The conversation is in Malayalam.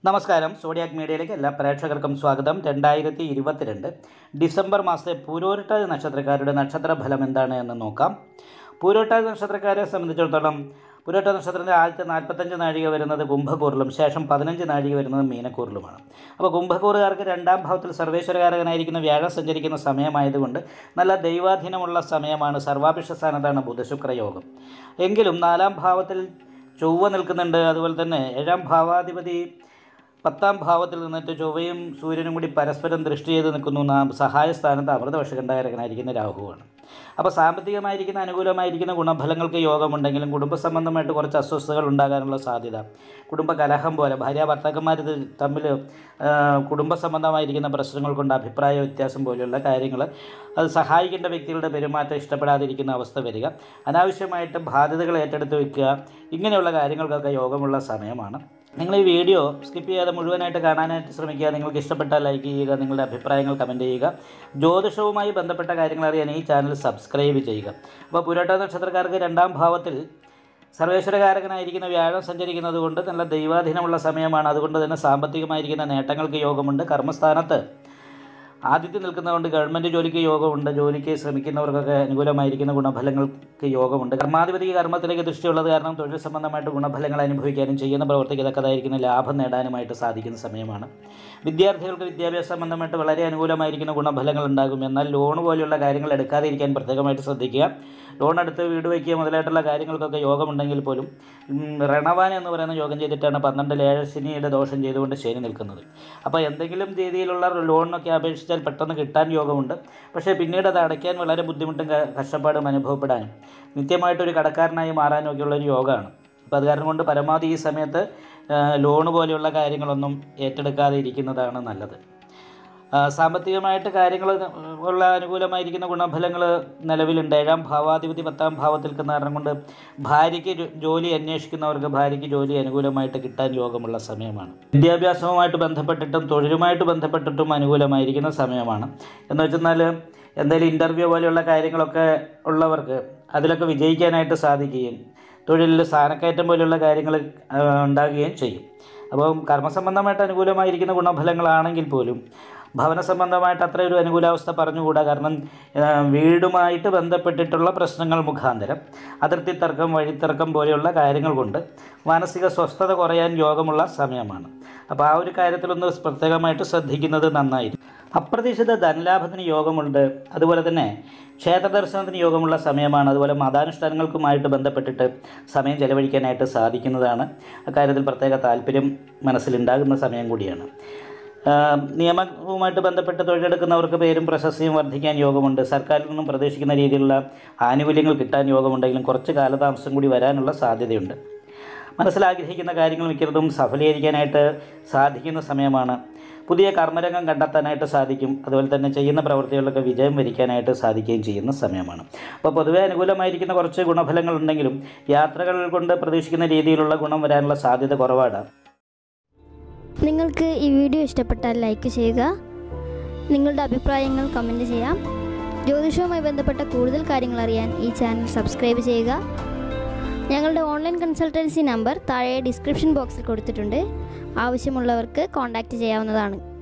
നമസ്കാരം സോഡിയാക് മീഡിയയിലേക്ക് എല്ലാ പ്രേക്ഷകർക്കും സ്വാഗതം രണ്ടായിരത്തി ഇരുപത്തിരണ്ട് ഡിസംബർ മാസത്തെ പൂരോരുട്ടാതി നക്ഷത്രക്കാരുടെ നക്ഷത്ര ഫലം എന്താണ് എന്ന് നോക്കാം പൂരോട്ടാതി നക്ഷത്രക്കാരെ സംബന്ധിച്ചിടത്തോളം പൂരോട്ട നക്ഷത്രത്തിൻ്റെ ആദ്യത്തെ നാൽപ്പത്തഞ്ച് നാഴിക വരുന്നത് കുംഭക്കൂറിലും ശേഷം പതിനഞ്ച് നാഴിക വരുന്നത് മീനക്കൂറിലുമാണ് അപ്പോൾ കുംഭക്കൂറുകാർക്ക് രണ്ടാം ഭാവത്തിൽ സർവേശ്വരകാരകനായിരിക്കുന്ന വ്യാഴം സഞ്ചരിക്കുന്ന സമയമായതുകൊണ്ട് നല്ല ദൈവാധീനമുള്ള സമയമാണ് സർവാഭിഷ സ്ഥാനത്താണ് ബുധശുക്ര യോഗം എങ്കിലും നാലാം ഭാവത്തിൽ ചൊവ്വ നിൽക്കുന്നുണ്ട് അതുപോലെ തന്നെ ഏഴാം ഭാവാധിപതി പത്താം ഭാവത്തിൽ നിന്നിട്ട് ചൊവ്വയും സൂര്യനും കൂടി പരസ്പരം ദൃഷ്ടി ചെയ്ത് നിൽക്കുന്നു നാം സഹായ സ്ഥാനത്ത് അമൃതവർഷകണ്ഠകാരകനായിരിക്കുന്ന രാഹുവാണ് അപ്പോൾ സാമ്പത്തികമായിരിക്കുന്ന അനുകൂലമായിരിക്കുന്ന ഗുണഫലങ്ങൾക്ക് യോഗമുണ്ടെങ്കിലും കുടുംബ സംബന്ധമായിട്ട് കുറച്ച് അസ്വസ്ഥതകൾ ഉണ്ടാകാനുള്ള സാധ്യത കുടുംബ കലഹം പോലെ ഭാര്യ ഭർത്താക്കന്മാർ തമ്മിൽ ആ, കുടുംബ സംബന്ധമായിരിക്കുന്ന പ്രശ്നങ്ങൾ കൊണ്ട് അഭിപ്രായ വ്യത്യാസം പോലെയുള്ള കാര്യങ്ങൾ അത് സഹായിക്കേണ്ട വ്യക്തികളുടെ പെരുമാറ്റം ഇഷ്ടപ്പെടാതിരിക്കുന്ന അവസ്ഥ വരിക അനാവശ്യമായിട്ട് ബാധ്യതകൾ ഏറ്റെടുത്ത് വയ്ക്കുക ഇങ്ങനെയുള്ള കാര്യങ്ങൾക്കൊക്കെ യോഗമുള്ള സമയമാണ് നിങ്ങൾ ഈ വീഡിയോ സ്കിപ്പ് ചെയ്യാതെ മുഴുവനായിട്ട് കാണാനായിട്ട് ശ്രമിക്കുക നിങ്ങൾക്ക് ഇഷ്ടപ്പെട്ടാൽ ലൈക്ക് ചെയ്യുക നിങ്ങളുടെ അഭിപ്രായങ്ങൾ കമൻറ്റ് ചെയ്യുക ജ്യോതിഷവുമായി ബന്ധപ്പെട്ട കാര്യങ്ങൾ അറിയാൻ ഈ ചാനൽ സബ്സ്ക്രൈബ് ചെയ്യുക അപ്പോൾ പുരട്ട നക്ഷത്രക്കാർക്ക് രണ്ടാം ഭാവത്തിൽ സർവേശ്വരകാരകനായിരിക്കുന്ന വ്യാഴം സഞ്ചരിക്കുന്നത് കൊണ്ട് നല്ല ദൈവാധീനമുള്ള സമയമാണ് അതുകൊണ്ട് തന്നെ സാമ്പത്തികമായിരിക്കുന്ന നേട്ടങ്ങൾക്ക് യോഗമുണ്ട് കർമ്മസ്ഥാനത്ത് ആദ്യത്തിൽ നിൽക്കുന്നതുകൊണ്ട് ഗവൺമെൻറ് ജോലിക്ക് യോഗമുണ്ട് ജോലിക്ക് ശ്രമിക്കുന്നവർക്കൊക്കെ അനുകൂലമായിരിക്കുന്ന ഗുണഫലങ്ങൾക്ക് യോഗമുണ്ട് കർമാധിപതിക്ക് കർമ്മത്തിലേക്ക് ദൃഷ്ടിയുള്ളത് കാരണം തൊഴിൽ സംബന്ധമായിട്ട് ഗുണഫലങ്ങൾ അനുഭവിക്കാനും ചെയ്യുന്ന പ്രവർത്തിക്ക് തക്കതായിരിക്കുന്ന ലാഭം നേടാനുമായിട്ട് സാധിക്കുന്ന സമയമാണ് വിദ്യാർത്ഥികൾക്ക് വിദ്യാഭ്യാസ സംബന്ധമായിട്ട് വളരെ അനുകൂലമായിരിക്കുന്ന ഗുണഫലങ്ങൾ ഉണ്ടാകും എന്നാൽ ലോൺ പോലെയുള്ള കാര്യങ്ങൾ എടുക്കാതിരിക്കാൻ പ്രത്യേകമായിട്ട് ശ്രദ്ധിക്കുക ലോൺ എടുത്ത് വീട് വയ്ക്കുക മുതലായിട്ടുള്ള കാര്യങ്ങൾക്കൊക്കെ യോഗമുണ്ടെങ്കിൽ പോലും ഉം, രണവാൻ എന്ന് പറയുന്ന യോഗം ചെയ്തിട്ടാണ് പന്ത്രണ്ടിൽ ഏഴ് ശനിയുടെ ദോഷം ചെയ്തുകൊണ്ട് ശനി നിൽക്കുന്നത് അപ്പോൾ എന്തെങ്കിലും രീതിയിലുള്ള ലോണിനൊക്കെ അപേക്ഷിച്ചാൽ പെട്ടെന്ന് കിട്ടാൻ യോഗമുണ്ട് പക്ഷേ പിന്നീട് അത് അടയ്ക്കാൻ വളരെ ബുദ്ധിമുട്ടും ക- കഷ്ടപ്പാടും അനുഭവപ്പെടാനും നിത്യമായിട്ടൊരു കടക്കാരനായി മാറാനും ഒക്കെയുള്ള ഒരു യോഗമാണ് അപ്പോൾ അത് കാരണം കൊണ്ട് പരമാവധി ഈ സമയത്ത് ആ, ലോണ് പോലെയുള്ള കാര്യങ്ങളൊന്നും ഏറ്റെടുക്കാതെ ഇരിക്കുന്നതാണ് നല്ലത് ആ, സാമ്പത്തികമായിട്ട് കാര്യങ്ങൾ ഉള്ള അനുകൂലമായിരിക്കുന്ന ഗുണഫലങ്ങൾ നിലവിലുണ്ട് ഏഴാം ഭാവാധിപതി പത്താം ഭാവത്തിൽ നിൽക്കുന്ന കാരണം കൊണ്ട് ഭാര്യയ്ക്ക് ജോ- ജോലി അന്വേഷിക്കുന്നവർക്ക് ഭാര്യയ്ക്ക് ജോലി അനുകൂലമായിട്ട് കിട്ടാൻ യോഗമുള്ള സമയമാണ് വിദ്യാഭ്യാസവുമായിട്ട് ബന്ധപ്പെട്ടിട്ടും തൊഴിലുമായിട്ട് ബന്ധപ്പെട്ടിട്ടും അനുകൂലമായിരിക്കുന്ന സമയമാണ് എന്ന് വെച്ചെന്നാൽ എന്തെങ്കിലും ഇൻ്റർവ്യൂ പോലെയുള്ള കാര്യങ്ങളൊക്കെ ഉള്ളവർക്ക് അതിലൊക്കെ വിജയിക്കാനായിട്ട് സാധിക്കുകയും തൊഴിലിൽ സ്ഥാനക്കയറ്റം പോലെയുള്ള കാര്യങ്ങൾ ആ, ഉണ്ടാകുകയും ചെയ്യും അപ്പം കർമ്മസംബന്ധമായിട്ട് അനുകൂലമായിരിക്കുന്ന ഗുണഫലങ്ങളാണെങ്കിൽ പോലും ഭവന സംബന്ധമായിട്ട് അത്ര ഒരു അനുകൂലാവസ്ഥ പറഞ്ഞുകൂടാ കാരണം ആ, വീടുമായിട്ട് ബന്ധപ്പെട്ടിട്ടുള്ള പ്രശ്നങ്ങൾ മുഖാന്തരം അതിർത്തി തർക്കം വഴിത്തർക്കം പോലെയുള്ള കാര്യങ്ങൾ കൊണ്ട് മാനസിക സ്വസ്ഥത കുറയാൻ യോഗമുള്ള സമയമാണ് അപ്പോൾ ആ ഒരു കാര്യത്തിലൊന്ന് പ്രത്യേകമായിട്ട് ശ്രദ്ധിക്കുന്നത് നന്നായിരിക്കും അപ്രതീക്ഷിത ധനലാഭത്തിന് യോഗമുണ്ട് അതുപോലെ തന്നെ ക്ഷേത്ര ദർശനത്തിന് യോഗമുള്ള സമയമാണ് അതുപോലെ മതാനുഷ്ഠാനങ്ങൾക്കുമായിട്ട് ബന്ധപ്പെട്ടിട്ട് സമയം ചെലവഴിക്കാനായിട്ട് സാധിക്കുന്നതാണ് അക്കാര്യത്തിൽ പ്രത്യേക താല്പര്യം മനസ്സിലുണ്ടാകുന്ന സമയം കൂടിയാണ് ആഹ് നിയമവുമായിട്ട് ബന്ധപ്പെട്ട് തൊഴിലെടുക്കുന്നവർക്ക് പേരും പ്രശസ്തിയും വർദ്ധിക്കാൻ യോഗമുണ്ട് സർക്കാരിൽ നിന്നും പ്രതീക്ഷിക്കുന്ന രീതിയിലുള്ള ആനുകൂല്യങ്ങൾ കിട്ടാൻ യോഗമുണ്ടെങ്കിലും കുറച്ച് കാലതാമസം കൂടി വരാനുള്ള സാധ്യതയുണ്ട് മനസ്സിലാഗ്രഹിക്കുന്ന കാര്യങ്ങൾ മിക്കതും സഫലീകരിക്കാനായിട്ട് സാധിക്കുന്ന സമയമാണ് പുതിയ കർമ്മരംഗം കണ്ടെത്താനായിട്ട് സാധിക്കും അതുപോലെ തന്നെ ചെയ്യുന്ന പ്രവൃത്തികളിലൊക്കെ വിജയം വരിക്കാനായിട്ട് സാധിക്കുകയും ചെയ്യുന്ന സമയമാണ് അപ്പോൾ പൊതുവെ അനുകൂലമായിരിക്കുന്ന കുറച്ച് ഗുണഫലങ്ങൾ ഉണ്ടെങ്കിലും യാത്രകൾ കൊണ്ട് പ്രതീക്ഷിക്കുന്ന രീതിയിലുള്ള ഗുണം വരാനുള്ള സാധ്യത കുറവാണ് നിങ്ങൾക്ക് ഈ വീഡിയോ ഇഷ്ടപ്പെട്ടാൽ ലൈക്ക് ചെയ്യുക നിങ്ങളുടെ അഭിപ്രായങ്ങൾ കമൻറ്റ് ചെയ്യാം ജ്യോതിഷവുമായി ബന്ധപ്പെട്ട കൂടുതൽ കാര്യങ്ങൾ അറിയാൻ ഈ ചാനൽ സബ്സ്ക്രൈബ് ചെയ്യുക ഞങ്ങളുടെ ഓൺലൈൻ കൺസൾട്ടൻസി നമ്പർ താഴെ ഡിസ്ക്രിപ്ഷൻ ബോക്സിൽ കൊടുത്തിട്ടുണ്ട് ആവശ്യമുള്ളവർക്ക് കോൺടാക്റ്റ് ചെയ്യാവുന്നതാണ്